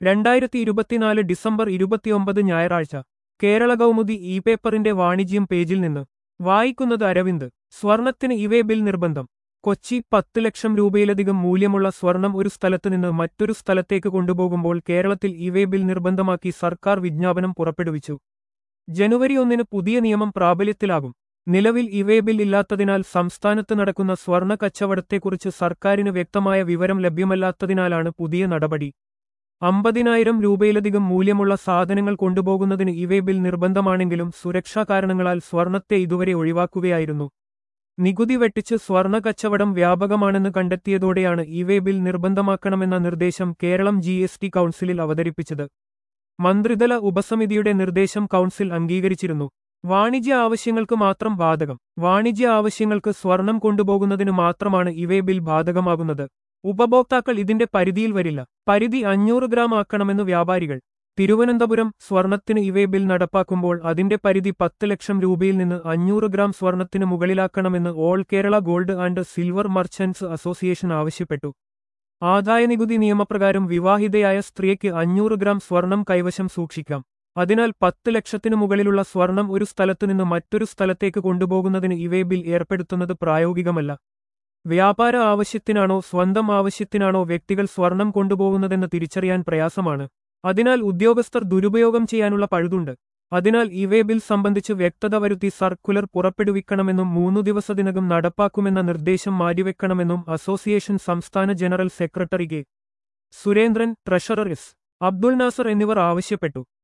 രണ്ടായിരത്തി ഇരുപത്തിനാല് ഡിസംബർ ഇരുപത്തിയൊമ്പത് ഞായറാഴ്ച കേരള കൗമുദി ഇ പേപ്പറിന്റെ വാണിജ്യം പേജിൽ നിന്ന് വായിക്കുന്നത് അരവിന്ദ് സ്വർണത്തിന് ഇവേ ബിൽ നിർബന്ധം കൊച്ചി പത്ത് ലക്ഷം രൂപയിലധികം മൂല്യമുള്ള സ്വർണം ഒരു സ്ഥലത്ത് നിന്ന് മറ്റൊരു സ്ഥലത്തേക്ക് കൊണ്ടുപോകുമ്പോൾ കേരളത്തിൽ ഇവേ ബിൽ നിർബന്ധമാക്കി സർക്കാർ വിജ്ഞാപനം പുറപ്പെടുവിച്ചു ജനുവരി ഒന്നിന് പുതിയ നിയമം പ്രാബല്യത്തിലാകും നിലവിൽ ഇവേ ബിൽ ഇല്ലാത്തതിനാൽ സംസ്ഥാനത്ത് നടക്കുന്ന സ്വർണ്ണ കച്ചവടത്തെക്കുറിച്ച് സർക്കാരിന് വ്യക്തമായ വിവരം ലഭ്യമല്ലാത്തതിനാലാണ് പുതിയ നടപടി അമ്പതിനായിരം രൂപയിലധികം മൂല്യമുള്ള സാധനങ്ങൾ കൊണ്ടുപോകുന്നതിന് ഇവേ ബിൽ നിർബന്ധമാണെങ്കിലും സുരക്ഷാ കാരണങ്ങളാൽ സ്വർണത്തെ ഇതുവരെ ഒഴിവാക്കുകയായിരുന്നു നികുതി വെട്ടിച്ച് സ്വർണ്ണ കച്ചവടം വ്യാപകമാണെന്ന് കണ്ടെത്തിയതോടെയാണ് ഇവേ ബിൽ നിർബന്ധമാക്കണമെന്ന നിർദ്ദേശം കേരളം ജി എസ് ടി കൗൺസിലിൽ അവതരിപ്പിച്ചത് മന്ത്രിതല ഉപസമിതിയുടെ നിർദ്ദേശം കൗൺസിൽ അംഗീകരിച്ചിരുന്നു വാണിജ്യ ആവശ്യങ്ങൾക്ക് മാത്രം ബാധകം വാണിജ്യ ആവശ്യങ്ങൾക്ക് സ്വർണം കൊണ്ടുപോകുന്നതിന് മാത്രമാണ് ഇവേ ബിൽ ബാധകമാകുന്നത് ഉപഭോക്താക്കൾ ഇതിന്റെ പരിധിയിൽ വരില്ല പരിധി അഞ്ഞൂറ് ഗ്രാം ആക്കണമെന്ന് വ്യാപാരികൾ തിരുവനന്തപുരം സ്വർണത്തിന് ഇവേ ബിൽ നടപ്പാക്കുമ്പോൾ അതിന്റെ പരിധി പത്ത് ലക്ഷം രൂപയിൽ നിന്ന് അഞ്ഞൂറ് ഗ്രാം സ്വർണത്തിന് മുകളിലാക്കണമെന്ന് all Kerala gold and silver merchants association ആവശ്യപ്പെട്ടു ആദായനികുതി നിയമപ്രകാരം വിവാഹിതയായ സ്ത്രീക്ക് അഞ്ഞൂറ് ഗ്രാം സ്വർണം കൈവശം സൂക്ഷിക്കാം അതിനാൽ പത്ത് ലക്ഷത്തിനു മുകളിലുള്ള സ്വർണം ഒരു സ്ഥലത്തുനിന്ന് മറ്റൊരു സ്ഥലത്തേക്ക് കൊണ്ടുപോകുന്നതിന് ഇവേ ബിൽ ഏർപ്പെടുത്തുന്നത് പ്രായോഗികമല്ല വ്യാപാര ആവശ്യത്തിനാണോ സ്വന്തം ആവശ്യത്തിനാണോ വ്യക്തികൾ സ്വർണം കൊണ്ടുപോകുന്നതെന്ന് തിരിച്ചറിയാൻ പ്രയാസമാണ് അതിനാൽ ഉദ്യോഗസ്ഥർ ദുരുപയോഗം ചെയ്യാനുള്ള പഴുതുണ്ട് അതിനാൽ ഇവേ ബിൽ സംബന്ധിച്ച് വ്യക്തത വരുത്തി സർക്കുലർ പുറപ്പെടുവിക്കണമെന്നും മൂന്നു ദിവസത്തിനകം നടപ്പാക്കുമെന്ന നിർദ്ദേശം മാറ്റിവെക്കണമെന്നും അസോസിയേഷൻ സംസ്ഥാന general secretary K Surendran treasurer S Abdul Nasser എന്നിവർ ആവശ്യപ്പെട്ടു